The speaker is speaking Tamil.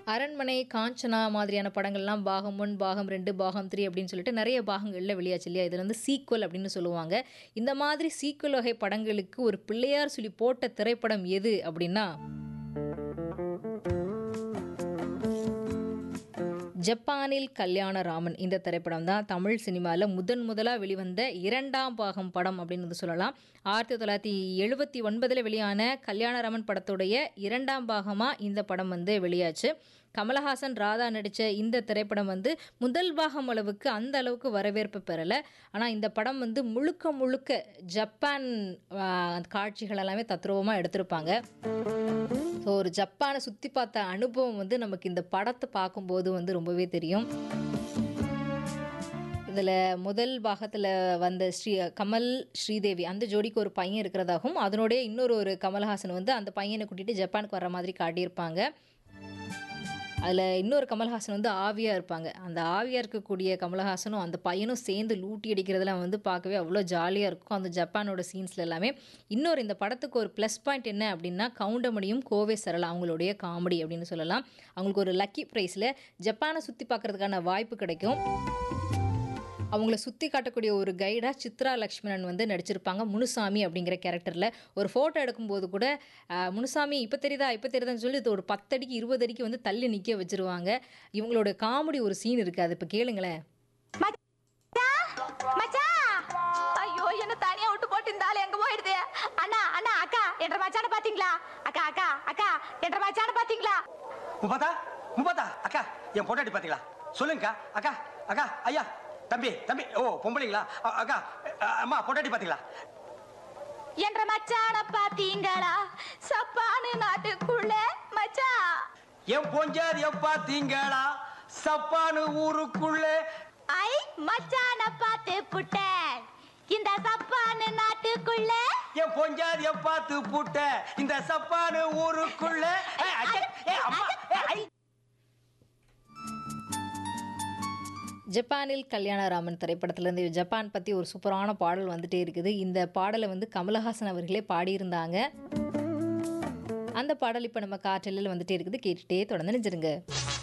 அரண்மனை, காஞ்சனா மாதிரியான படங்கள்லாம் பாகம் 1, பாகம் 2, பாகம் 3 அப்படின்னு சொல்லிட்டு நெறைய பாகங்கள்ல வெளியாச்சு இல்லையா? இதுல வந்து சீக்வல் அப்படின்னு சொல்லுவாங்க. இந்த மாதிரி சீக்வல் வகை படங்களுக்கு ஒரு பிள்ளையார் சொல்லி போட்ட திரைப்படம் எது அப்படின்னா ஜப்பானில் கல்யாணராமன் இந்த திரைப்படம் தான் தமிழ் சினிமால முதன் முதலா வெளிவந்த 2ஆம் பாகம் படம் அப்படின்னு வந்து சொல்லலாம். 1979ல வெளியான கல்யாணராமன் படத்துடைய 2ஆம் பாகமா இந்த படம் வந்து வெளியாச்சு. கமலஹாசன், ராதா நடிச்ச இந்த திரைப்படம் வந்து முதல் பாகம் அளவுக்கு அந்த அளவுக்கு வரவேற்பு பெறல. ஆனா இந்த படம் வந்து முழுக்க முழுக்க ஜப்பான் அ காட்சிகள் எல்லாமே தத்ரூவமா எடுத்திருப்பாங்க. ஸோ ஒரு ஜப்பான சுத்தி பார்த்த அனுபவம் வந்து நமக்கு இந்த படத்த பார்க்கும்போது வந்து ரொம்பவே தெரியும். இதுல முதல் பாகத்துல வந்த ஸ்ரீ கமல், ஸ்ரீதேவி அந்த ஜோடிக்கு ஒரு பையன் இருக்கிறதாகவும், அதனுடைய இன்னொரு ஒரு கமலஹாசன் வந்து அந்த பையன கூட்டிட்டு ஜப்பானுக்கு வர்ற மாதிரி காட்டியிருப்பாங்க. அதுல இன்னொரு கமலஹாசன் வந்து ஆவியா இருப்பாங்க. அந்த ஆவியா இருக்கக்கூடிய கமலஹாசனும், அந்த பையனும் சேர்ந்து லூட்டி அடிக்கிறதெல்லாம் வந்து பார்க்கவே அவ்வளோ ஜாலியா இருக்கும். அந்த ஜப்பானோட சீன்ஸ்ல எல்லாமே. இன்னொரு இந்த படத்துக்கு ஒரு ப்ளஸ் பாயிண்ட் என்ன அப்படின்னா, கவுண்டமணியும், கோவை சரளா அவங்களுடைய காமெடி அப்படின்னு சொல்லலாம். அவங்களுக்கு ஒரு லக்கி பிரைஸ்ல ஜப்பான சுத்தி பார்க்கறதுக்கான வாய்ப்பு கிடைக்கும். அவங்கள சுத்தி காட்டக்கூடிய ஒரு கைடா சித்ரா லட்சுமணன் வந்து நடிச்சிருப்பாங்க. முனுசாமி அப்படிங்கிற கேரக்டர்ல. ஒரு ஃபோட்டோ எடுக்கும்போது கூட அ முனுசாமி இப்ப தெரியுதா? இப்ப தெரியுதான்னு சொல்லி ஒரு 10 அடிக்கு, 20 அடிக்கு வந்து தள்ளி நிக்க வச்சுருவாங்க. இவங்களோட காமெடி ஒரு சீன் இருக்கு. அத இப்ப கேளுங்களேன். மச்சான் ஐயோ என்ன தனியா விட்டு போட்டு இந்த ஆளு எங்க போயிடுது அண்ணா அண்ணா அக்கா என்ற மச்சான பாத்தீங்களா அக்கா அக்கா அக்கா என்ற மச்சான பாத்தீங்களா முப்பாத்தா முப்பாத்தா அக்கா என் பொண்டாட்டி பாத்தீங்களா சொல்லுங்கக்கா அக்கா அக்கா ஐயா தம்பி தம்பி ஓ பொம்பளைங்களா அ- அக்கா அ, அம்மா பொண்டாட்டி பாத்தீங்களா என்ற மச்சான பாத்தீங்களா சப்பானு நாட்டுக்குள்ள மச்சான் என் பொஞ்சாது எப்பா தீங்களா சப்பானு ஊருக்குள்ள ஐ மச்சான பாத்து புட்டேன் இந்த சப்பானு நாட்டுக்குள்ள என் பொஞ்சாது எப்பாத்து பூட்ட இந்த சப்பானு ஊருக்குள்ள ஏ, அச்சே, ஏ, அம்மா, ஏ, ஐ. ஜப்பானில் கல்யாணராமன் திரைப்படத்திலேருந்து ஜப்பான் பத்தி ஒரு சூப்பரான பாடல் வந்துட்டே இருக்குது. இந்த பாடல வந்து கமலஹாசன் அவர்களே பாடியிருந்தாங்க. அந்த பாடல் இப்ப நம்ம காற்றலையில வந்துட்டே இருக்குது. கேட்டுட்டே தொடர்ந்து இணைஞ்சிருங்க.